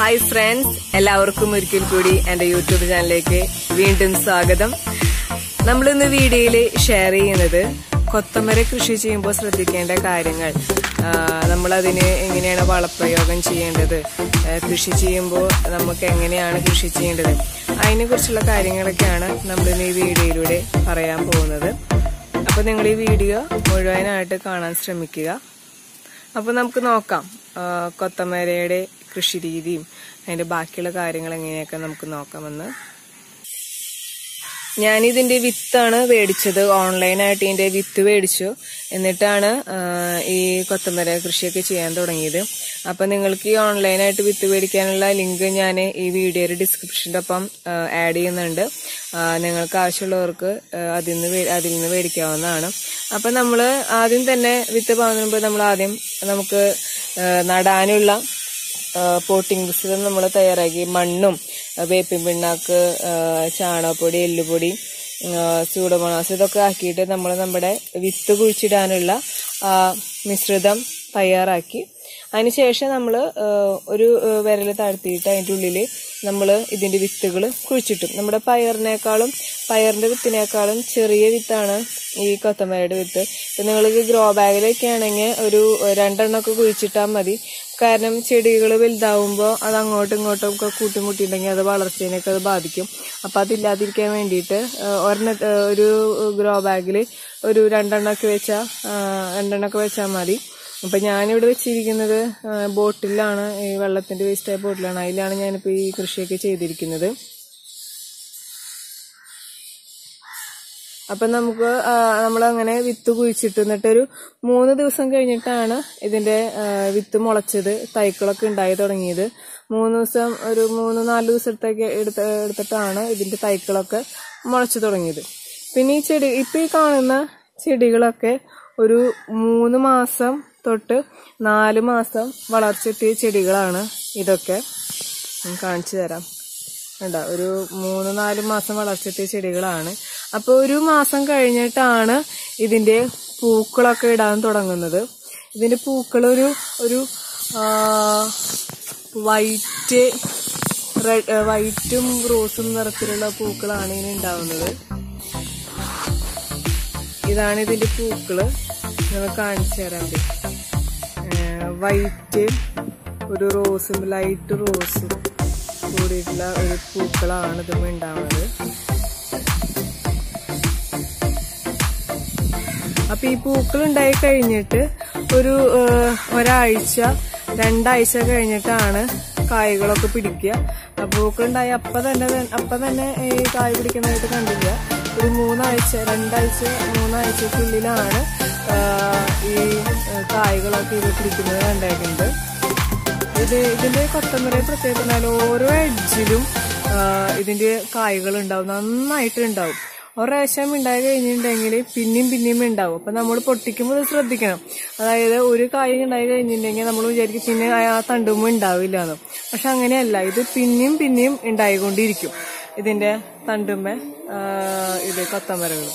hi friends എല്ലാവർക്കും ഒരിക്കൽ കൂടി എന്റെ യൂട്യൂബ് ചാനലിലേക്ക് വീണ്ടും സ്വാഗതം നമ്മൾ ഇന്ന് വീഡിയോയിൽ ഷെയർ ചെയ്യുന്നത് കൊത്തമര കൃഷി ചെയ്യുമ്പോൾ ശ്രദ്ധിക്കേണ്ട കാര്യങ്ങൾ നമ്മൾ അതിന് എങ്ങനെയാണ് വളപ്രയോഗം ചെയ്യേണ്ടത് ആ, കൃഷി ചെയ്യുമ്പോൾ നമുക്ക് എങ്ങനെയാണ് കൃഷി ചെയ്യേണ്ടത് അതിനെ കുറിച്ചുള്ള കാര്യങ്ങളൊക്കെയാണ് നമ്മൾ ഇന്ന് ഈ വീഡിയോയിലൂടെ പറയാൻ പോകുന്നത് അപ്പൊ നിങ്ങൾ ഈ വീഡിയോ മുഴുവനായിട്ട് കാണാൻ ശ്രമിക്കുക അപ്പൊ നമുക്ക് നോക്കാം ആ, കൊത്തമരയുടെ കൃഷി രീതിയും അതിന്റെ ബാക്കിയുള്ള കാര്യങ്ങൾ എങ്ങനെയൊക്കെ നമുക്ക് നോക്കാമെന്ന് ഞാനിതിന്റെ വിത്താണ് മേടിച്ചത് ഓൺലൈനായിട്ട് ഇതിന്റെ വിത്ത് മേടിച്ചു എന്നിട്ടാണ് ആ, ഈ കൊത്തമര കൃഷിയൊക്കെ ചെയ്യാൻ തുടങ്ങിയത് അപ്പൊ നിങ്ങൾക്ക് ഈ ഓൺലൈനായിട്ട് വിത്ത് മേടിക്കാനുള്ള ലിങ്ക് ഞാൻ ഈ വീഡിയോയുടെ ഡിസ്ക്രിപ്ഷന്റെ ഒപ്പം ആഡ് ചെയ്യുന്നുണ്ട് ആ, നിങ്ങൾക്ക് ആവശ്യമുള്ളവർക്ക് ആ, അതിൽ നിന്ന് വേ- അതിൽ നിന്ന് മേടിക്കാവുന്നതാണ് അപ്പൊ നമ്മൾ ആദ്യം തന്നെ വിത്ത് വാങ്ങുമ്പോൾ നമ്മൾ ആദ്യം നമുക്ക് ആ, നടാനുള്ള പോട്ടിംഗ് മിശ്രിതം നമ്മൾ തയ്യാറാക്കി മണ്ണും ആ, വേപ്പിൻ പിണ്ണാക്ക് ആ, ചാണകപ്പൊടി എല്ലുപൊടി ചൂടമണാസ് ഇതൊക്കെ ആക്കിയിട്ട് നമ്മൾ നമ്മുടെ വിത്ത് കുഴിച്ചിടാനുള്ള ആ, മിശ്രിതം തയ്യാറാക്കി അതിനുശേഷം നമ്മൾ ഒരു വിരൽ താഴ്ത്തിയിട്ട് അതിൻ്റെ ഉള്ളിൽ നമ്മൾ ഇതിന്റെ വിത്തുകൾ കുഴിച്ചിട്ടും നമ്മുടെ പയറിനേക്കാളും പയറിന്റെ വിത്തിനേക്കാളും ചെറിയ വിത്താണ് ഈ കൊത്തമരയുടെ വിത്ത് ഇപ്പൊ നിങ്ങൾക്ക് ഗ്രോ ബാഗിലൊക്കെ ആണെങ്കിൽ ഒരു രണ്ടെണ്ണമൊക്കെ കുഴിച്ചിട്ടാൽ മതി കാരണം ചെടികൾ വലുതാവുമ്പോൾ അത് അങ്ങോട്ടും ഇങ്ങോട്ടും ഒക്കെ കൂട്ടിമുട്ടിയിട്ടുണ്ടെങ്കിൽ അത് വളർച്ചേനൊക്കെ അത് ബാധിക്കും അപ്പൊ അതില്ലാതിരിക്കാൻ വേണ്ടിയിട്ട് ആ, ഒരെണ്ണ ആ, ഒരു ഗ്രോ ബാഗിൽ ഒരു രണ്ടെണ്ണമൊക്കെ വെച്ചാൽ രണ്ടെണ്ണമൊക്കെ വെച്ചാൽ മതി അപ്പൊ ഞാനിവിടെ വെച്ചിരിക്കുന്നത് ആ, ബോട്ടിലാണ് ഈ വെള്ളത്തിന്റെ വേസ്റ്റ് ആയ ബോട്ടിലാണ് അതിലാണ് ഞാനിപ്പോ ഈ കൃഷിയൊക്കെ ചെയ്തിരിക്കുന്നത് അപ്പൊ നമുക്ക് നമ്മൾ അങ്ങനെ വിത്ത് കുഴിച്ചിട്ട് എന്നിട്ടൊരു മൂന്ന് ദിവസം കഴിഞ്ഞിട്ടാണ് ഇതിന്റെ ആ, വിത്ത് മുളച്ചത് തൈക്കളൊക്കെ ഉണ്ടായി തുടങ്ങിയത് മൂന്ന് ദിവസം ഒരു മൂന്ന് നാല് ദിവസത്തേക്ക് എടുത്ത എടുത്തിട്ടാണ് ഇതിന്റെ തൈക്കളൊക്കെ മുളച്ചു തുടങ്ങിയത് പിന്നെ ഈ ചെടി ഇപ്പൊ ഈ കാണുന്ന ചെടികളൊക്കെ ഒരു മൂന്ന് മാസം തൊട്ട് നാല് മാസം വളർച്ചെത്തിയ ചെടികളാണ് ഇതൊക്കെ ഞാൻ കാണിച്ചു തരാം വേണ്ട ഒരു മൂന്ന് നാല് മാസം വളർച്ചെത്തിയ ചെടികളാണ് അപ്പൊ ഒരു മാസം കഴിഞ്ഞിട്ടാണ് ഇതിന്റെ പൂക്കളൊക്കെ ഇടാൻ തുടങ്ങുന്നത് ഇതിന്റെ പൂക്കൾ ഒരു ഒരു വൈറ്റ് റെഡ് വൈറ്റും റോസും നിറത്തിലുള്ള പൂക്കളാണ് ഇതിന് ഉണ്ടാവുന്നത് ഇതാണ് ഇതിന്റെ പൂക്കള് നിങ്ങൾ കാണിച്ചു തരാൻ വൈറ്റ് ഒരു റോസും ലൈറ്റ് റോസും കൂടിയിട്ടുള്ള ഒരു പൂക്കളാണ് ഇതും ഉണ്ടാവുന്നത് അപ്പൊ ഈ പൂക്കൾ ഉണ്ടായി കഴിഞ്ഞിട്ട് ഒരു ഏഹ്, ഒരാഴ്ച രണ്ടാഴ്ച കഴിഞ്ഞിട്ടാണ് കായ്കളൊക്കെ പിടിക്കുക ആ പൂക്കൾ ഉണ്ടായി അപ്പൊ തന്നെ അപ്പൊ തന്നെ ഈ കായ് പിടിക്കുന്നതായിട്ട് കണ്ടില്ല ഒരു മൂന്നാഴ്ച രണ്ടാഴ്ച മൂന്നാഴ്ചക്കുള്ളിലാണ് ആഹ്, ഈ ഏഹ്, കായ്കളൊക്കെ ഇത് പിടിക്കുന്നത് കണ്ടേക്കുന്നത് ഇത് ഇതിന്റെ കൊത്തമര പ്രത്യേകത എന്നാൽ ഓരോ എഡ്ജിലും ഇതിന്റെ കായ്കൾ ഉണ്ടാവും നന്നായിട്ട് ഉണ്ടാവും ഒരു പ്രാവശ്യം ഉണ്ടായി കഴിഞ്ഞിട്ടുണ്ടെങ്കിൽ പിന്നെയും പിന്നെയും ഉണ്ടാവും അപ്പൊ നമ്മൾ പൊട്ടിക്കുമ്പോൾ ഇത് ശ്രദ്ധിക്കണം അതായത് ഒരു കായ ഉണ്ടായി കഴിഞ്ഞിട്ടുണ്ടെങ്കിൽ നമ്മൾ വിചാരിക്കും പിന്നെ ആ തണ്ടുമ്പോ ഉണ്ടാവില്ല എന്ന് പക്ഷെ അങ്ങനെയല്ല ഇത് പിന്നെയും പിന്നെയും ഉണ്ടായിക്കൊണ്ടിരിക്കും ഇതിന്റെ തണ്ടുമ്മ ഇത് കൊത്തമരകൾ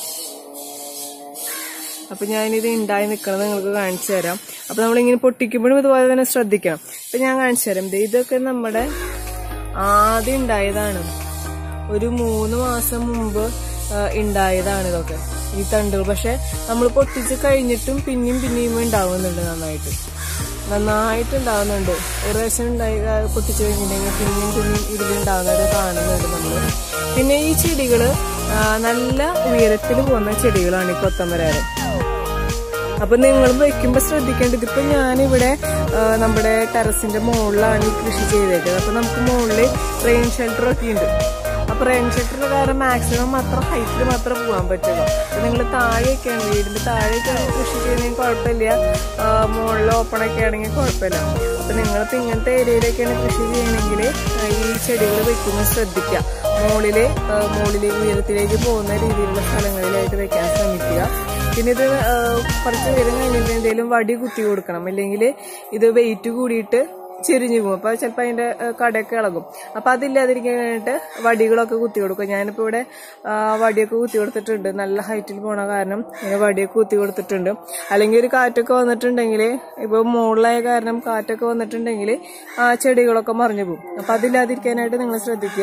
അപ്പൊ ഞാനിത് ഉണ്ടായി നിൽക്കുന്നത് നിങ്ങൾക്ക് കാണിച്ചു തരാം അപ്പൊ നമ്മളിങ്ങനെ പൊട്ടിക്കുമ്പോഴും ഇതുപോലെ തന്നെ ശ്രദ്ധിക്കണം അപ്പൊ ഞാൻ കാണിച്ചു തരാം ദേ ഇതൊക്കെ നമ്മുടെ ആദ്യം ഉണ്ടായതാണ് ഒരു മൂന്ന് മാസം മുമ്പ് ആ, ഉണ്ടായതാണ് ഇതൊക്കെ ഈ തണ്ടുകൾ പക്ഷെ നമ്മൾ പൊട്ടിച്ച് കഴിഞ്ഞിട്ടും പിന്നെയും പിന്നെയും ഉണ്ടാവുന്നുണ്ട് നന്നായിട്ട് നന്നായിട്ട് ഉണ്ടാവുന്നുണ്ട് ഒരു പ്രാവശ്യം ഉണ്ടായി ആ, പൊട്ടിച്ച് കഴിഞ്ഞിട്ടുണ്ടെങ്കിൽ പിന്നെയും പിന്നെയും ഇതിലുണ്ടാവുന്നത് കാണുന്നുണ്ട് നമ്മള് പിന്നെ ഈ ചെടികള് ആ, നല്ല ഉയരത്തിൽ പോകുന്ന ചെടികളാണ് ഈ കൊത്തമരാരം അപ്പൊ നിങ്ങൾ വെക്കുമ്പോ ശ്രദ്ധിക്കേണ്ടത് ഇപ്പൊ ഞാനിവിടെ ആ, നമ്മുടെ ടെറസിന്റെ മുകളിലാണ് ഈ കൃഷി ചെയ്തേക്കുന്നത് അപ്പൊ നമുക്ക് മുകളിൽ റെയിൻ ഷെൽട്ടർ ഒക്കെ ഉണ്ട് അപ്പൊ റെയിൻ ഷെൽട്ടർ കാരണം മാക്സിമം മാത്രം ഹൈറ്റിൽ മാത്രം പോകാൻ പറ്റുള്ളൂ അപ്പൊ നിങ്ങൾ താഴെയൊക്കെയാണ് വീടിന്റെ താഴെയൊക്കെയാണ് കൃഷി ചെയ്യുന്നതിന് കുഴപ്പമില്ല ആ, മുകളിൽ ഓപ്പൺ ഒക്കെ ആണെങ്കിൽ കുഴപ്പമില്ല അപ്പൊ നിങ്ങളിപ്പോ ഇങ്ങനത്തെ ഏരിയയിലൊക്കെയാണ് കൃഷി ചെയ്യണമെങ്കിൽ ഈ ചെടികൾ വെക്കുമ്പോൾ ശ്രദ്ധിക്കുക മുകളില് ആ, മുകളില് ഉയരത്തിലേക്ക് പോകുന്ന രീതിയിലുള്ള സ്ഥലങ്ങളിലായിട്ട് വെക്കാൻ ശ്രമിക്കുക പിന്നെ ഇത് ആ, കുറച്ച് നേരം കഴിഞ്ഞിട്ട് എന്തെങ്കിലും വടി കുത്തി കൊടുക്കണം അല്ലെങ്കിൽ ഇത് വെയിറ്റ് കൂടിയിട്ട് ചെരിഞ്ഞു പോകും അപ്പൊ ചിലപ്പോൾ അതിന്റെ ഏഹ്, കടയൊക്കെ ഇളകും അപ്പൊ അതില്ലാതിരിക്കാൻ വേണ്ടിയിട്ട് വടികളൊക്കെ കുത്തി കൊടുക്കും ഞാനിപ്പോ ഇവിടെ ആ, വടിയൊക്കെ കുത്തി കൊടുത്തിട്ടുണ്ട് നല്ല ഹൈറ്റിൽ പോണ കാരണം ഇങ്ങനെ വടിയൊക്കെ കുത്തി കൊടുത്തിട്ടുണ്ട് അല്ലെങ്കിൽ ഒരു കാറ്റൊക്കെ വന്നിട്ടുണ്ടെങ്കിൽ ഇപ്പൊ മുകളിലായ കാരണം കാറ്റൊക്കെ വന്നിട്ടുണ്ടെങ്കിൽ ആ ചെടികളൊക്കെ മറിഞ്ഞു പോകും അപ്പൊ അതില്ലാതിരിക്കാനായിട്ട് നിങ്ങൾ ശ്രദ്ധിക്കുക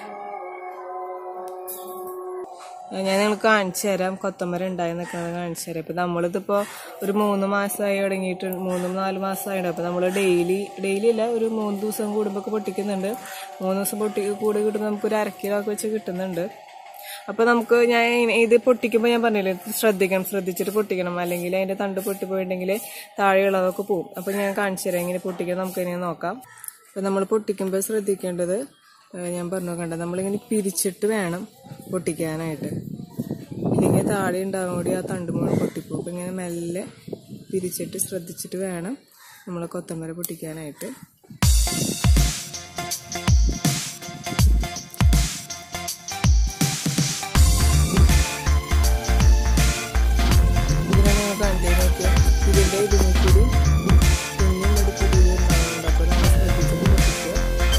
ഞാൻ നിങ്ങൾക്ക് കാണിച്ചു തരാം കൊത്തമര ഉണ്ടായി നിൽക്കുന്നത് കാണിച്ചു തരാം ഇപ്പം നമ്മളിതിപ്പോൾ ഒരു മൂന്ന് മാസമായി തുടങ്ങിയിട്ട് മൂന്ന് നാല് മാസമായിട്ട് അപ്പോൾ നമ്മൾ ഡെയിലി ഡെയിലി അല്ല ഒരു മൂന്ന് ദിവസം കൂടുമ്പോൾ പൊട്ടിക്കുന്നുണ്ട് മൂന്ന് ദിവസം പൊട്ടി കൂടി കിട്ടുമ്പോൾ നമുക്ക് ഒരു അരക്കിലോ ഒക്കെ വെച്ച് കിട്ടുന്നുണ്ട് അപ്പോൾ നമുക്ക് ഞാൻ ഇനി ഇത് പൊട്ടിക്കുമ്പോൾ ഞാൻ പറഞ്ഞില്ലേ ശ്രദ്ധിക്കണം ശ്രദ്ധിച്ചിട്ട് പൊട്ടിക്കണം അല്ലെങ്കിൽ അതിൻ്റെ തണ്ട് പൊട്ടിപ്പോയിട്ടുണ്ടെങ്കിൽ താഴെയുള്ളതൊക്കെ പോകും അപ്പോൾ ഞാൻ കാണിച്ചു തരാം ഇങ്ങനെ പൊട്ടിക്കാൻ നമുക്ക് ഇനി നോക്കാം അപ്പോൾ നമ്മൾ പൊട്ടിക്കുമ്പോൾ ശ്രദ്ധിക്കേണ്ടത് ഏഹ് ഞാൻ പറഞ്ഞു കണ്ട നമ്മളിങ്ങനെ പിരിച്ചിട്ട് വേണം പൊട്ടിക്കാനായിട്ട് ഇല്ലെങ്കിൽ താഴെ ഉണ്ടാകാൻ കൂടി ആ തണ്ട് മുഴുവൻ പൊട്ടിപ്പോകും അപ്പം ഇങ്ങനെ മെല്ലെ പിരിച്ചിട്ട് ശ്രദ്ധിച്ചിട്ട് വേണം നമ്മൾ കൊത്തമര പൊട്ടിക്കാനായിട്ട് ഇതിനെ നിങ്ങൾ കണ്ടേ നോക്കിയാൽ ഇതിൻ്റെ ഇതിനെ കൂടി കുഞ്ഞും ഒരു പുതിയ ഉണ്ടാകുന്നുണ്ട് അപ്പോൾ നമ്മൾ ശ്രദ്ധിച്ചിട്ട് പൊട്ടിക്കുക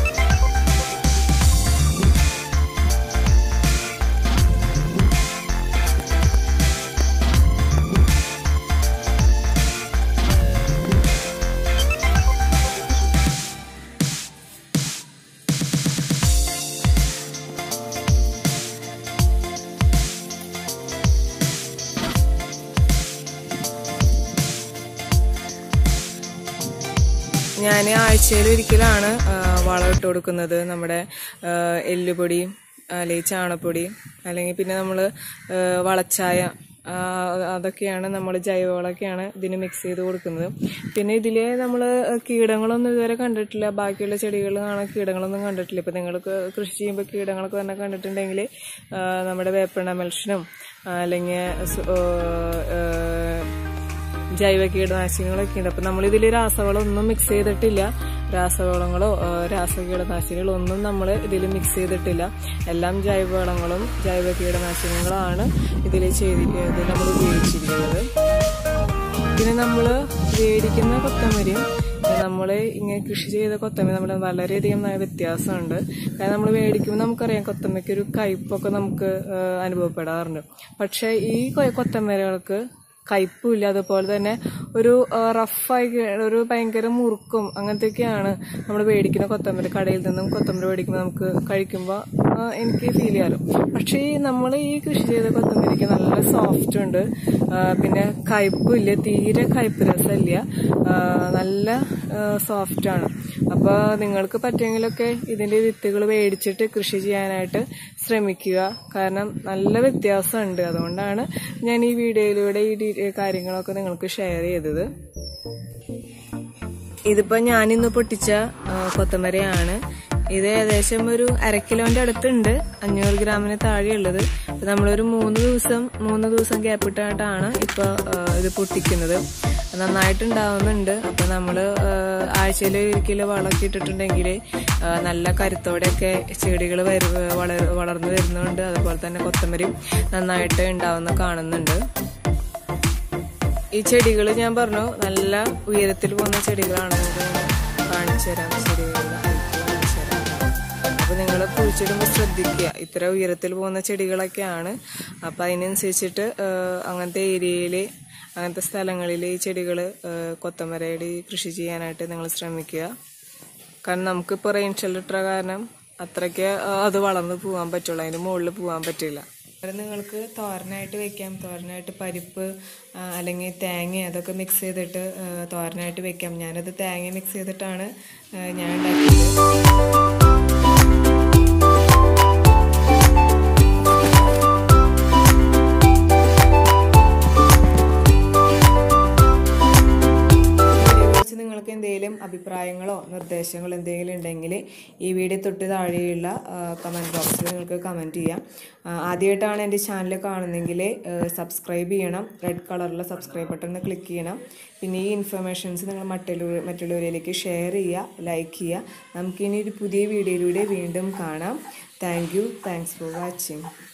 ഞാൻ ആഴ്ചയിൽ ഒരിക്കലാണ് ആ, വളം ഇട്ട് കൊടുക്കുന്നത് നമ്മുടെ ആ, എല്ലുപൊടി അല്ലെങ്കിൽ ചാണപ്പൊടി അല്ലെങ്കിൽ പിന്നെ നമ്മൾ വളച്ചായ ആ, അതൊക്കെയാണ് നമ്മൾ ജൈവവളമൊക്കെയാണ് ഇതിന് മിക്സ് ചെയ്ത് കൊടുക്കുന്നത് പിന്നെ ഇതിൽ നമ്മൾ കീടങ്ങളൊന്നും ഇതുവരെ കണ്ടിട്ടില്ല ബാക്കിയുള്ള ചെടികളിൽ കാണാൻ കീടങ്ങളൊന്നും കണ്ടിട്ടില്ല ഇപ്പം നിങ്ങൾക്ക് കൃഷി ചെയ്യുമ്പോൾ കീടങ്ങളൊക്കെ തന്നെ കണ്ടിട്ടുണ്ടെങ്കിൽ ആ, നമ്മുടെ വേപ്പെണ്ണ മെൽഷനും അല്ലെങ്കിൽ സു- ആ, ജൈവ കീടനാശിനികളൊക്കെ ഉണ്ട് അപ്പൊ നമ്മൾ ഇതിൽ രാസവളമൊന്നും മിക്സ് ചെയ്തിട്ടില്ല രാസവളങ്ങളോ ആ, രാസകീടനാശിനികളോ ഒന്നും നമ്മൾ ഇതിൽ മിക്സ് ചെയ്തിട്ടില്ല എല്ലാം ജൈവവളങ്ങളും ജൈവ കീടനാശിനികളാണ് ഇതിൽ ചെയ്തിരിക്കുന്നത് നമ്മൾ ഉപയോഗിച്ചിരിക്കുന്നത് പിന്നെ നമ്മൾ മേടിക്കുന്ന കൊത്തമരയും നമ്മൾ ഇങ്ങനെ കൃഷി ചെയ്ത കൊത്തമര നമ്മുടെ വളരെയധികം നല്ല വ്യത്യാസമുണ്ട് കാരണം നമ്മൾ മേടിക്കുമ്പോൾ നമുക്കറിയാം കൊത്തമരയ്ക്ക് ഒരു കയ്പൊക്കെ നമുക്ക് ആ, അനുഭവപ്പെടാറുണ്ട് പക്ഷേ ഈ കൊ- കൊത്തമരകൾക്ക് കയ്പുമില്ല അതുപോലെ തന്നെ ഒരു ആ, റഫായി കേ- ഒരു ഭയങ്കര മുറുക്കും അങ്ങനത്തെയൊക്കെയാണ് നമ്മൾ മേടിക്കുന്ന കൊത്തമര കടയിൽ നിന്നും കൊത്തമര മേടിക്കുമ്പോൾ നമുക്ക് കഴിക്കുമ്പോൾ ആ, എനിക്ക് ഫീൽ ചെയ്യാറ് പക്ഷേ നമ്മൾ ഈ കൃഷി ചെയ്ത കൊത്തമരയ്ക്ക് നല്ല സോഫ്റ്റ് ഉണ്ട് ആ, പിന്നെ കയ്പില്ല തീരെ കയ്പ് രസമില്ല ആ, നല്ല സോഫ്റ്റ് ആണ് അപ്പോൾ നിങ്ങൾക്ക് പറ്റുമെങ്കിലൊക്കെ ഇതിന്റെ വിത്തുകൾ മേടിച്ചിട്ട് കൃഷി ചെയ്യാനായിട്ട് ശ്രമിക്കുക കാരണം നല്ല വ്യത്യാസമുണ്ട് അതുകൊണ്ടാണ് ഞാൻ ഈ വീഡിയോയിലൂടെ ഈ ഡീ- കാര്യങ്ങളൊക്കെ നിങ്ങൾക്ക് ഷെയർ ചെയ്തത് ഇതിപ്പോ ഞാനിന്ന് പൊട്ടിച്ച ആ, കൊത്തമരയാണ് ഇത് ഏകദേശം ഒരു അര കിലോന്റെ അടുത്തുണ്ട് അഞ്ഞൂറ് ഗ്രാമിന് താഴെയുള്ളത് ഇപ്പൊ നമ്മളൊരു മൂന്ന് ദിവസം മൂന്ന് ദിവസം ഗ്യാപ്പ് ഇട്ടായിട്ടാണ് ഇപ്പൊ ആ, ഇത് പൊട്ടിക്കുന്നത് നന്നായിട്ടുണ്ടാവുന്നുണ്ട് അപ്പൊ നമ്മള് ആഴ്ചയിൽ ഒരിക്കലും വളമൊക്കെ ഇട്ടിട്ടുണ്ടെങ്കിൽ നല്ല കരുത്തോടെയൊക്കെ ചെടികൾ വളർന്നു വരുന്നുണ്ട് അതുപോലെ തന്നെ കൊത്തമരയും നന്നായിട്ട് ഉണ്ടാവുന്ന കാണുന്നുണ്ട് ഈ ചെടികൾ ഞാൻ പറഞ്ഞു നല്ല ഉയരത്തിൽ പോകുന്ന ചെടികളാണ് ഇത് കാണിച്ചു തരാം ചെടികളുടെ height കാണിച്ചു തരാം അപ്പൊ നിങ്ങൾ കുഴിച്ചിടുമ്പോൾ ശ്രദ്ധിക്കുക ഇത്ര ഉയരത്തിൽ പോകുന്ന ചെടികളൊക്കെയാണ് അപ്പൊ അതിനനുസരിച്ചിട്ട് ആ, അങ്ങനത്തെ ഏരിയയിൽ അങ്ങനത്തെ സ്ഥലങ്ങളിൽ ഈ ചെടികൾ കൊത്തമരയുടെ കൃഷി ചെയ്യാനായിട്ട് നിങ്ങൾ ശ്രമിക്കുക കാരണം നമുക്കിപ്പോൾ റെയിൻ ഷെൽട്ടർ കാരണം അത്രയ്ക്ക് ആ, അത് വളർന്ന് പോകാൻ പറ്റുള്ളൂ അതിന് മുകളിൽ പോകാൻ പറ്റില്ല അത് നിങ്ങൾക്ക് തോരനായിട്ട് വെക്കാം തോരനായിട്ട് പരിപ്പ് ആ, അല്ലെങ്കിൽ തേങ്ങ അതൊക്കെ മിക്സ് ചെയ്തിട്ട് ആ, തോരനായിട്ട് വെക്കാം ഞാനത് തേങ്ങ മിക്സ് ചെയ്തിട്ടാണ് ആ, ഞാൻ ഉണ്ടാക്കിയത് ഇതിനെക്കുറിച്ച് നിങ്ങൾക്ക് എന്തെങ്കിലും അഭിപ്രായങ്ങളോ നിർദ്ദേശങ്ങളോ എന്തെങ്കിലും ഉണ്ടെങ്കിൽ ഈ വീഡിയോ തൊട്ട് താഴെയുള്ള കമൻറ്റ് ബോക്സിൽ നിങ്ങൾക്ക് കമൻറ്റ് ചെയ്യാം ആ, ആദ്യമായിട്ടാണ് എൻ്റെ ചാനൽ കാണുന്നതെങ്കിൽ സബ്സ്ക്രൈബ് ചെയ്യണം റെഡ് കളറിലെ സബ്സ്ക്രൈബ് ബട്ടൺ ക്ലിക്ക് ചെയ്യണം പിന്നെ ഈ ഇൻഫർമേഷൻസ് നിങ്ങൾ മറ്റുള്ള മറ്റുള്ളവരിലേക്ക് ഷെയർ ചെയ്യുക ലൈക്ക് ചെയ്യുക നമുക്കിനി ഒരു പുതിയ വീഡിയോയിലൂടെ വീണ്ടും കാണാം thank you thanks for watching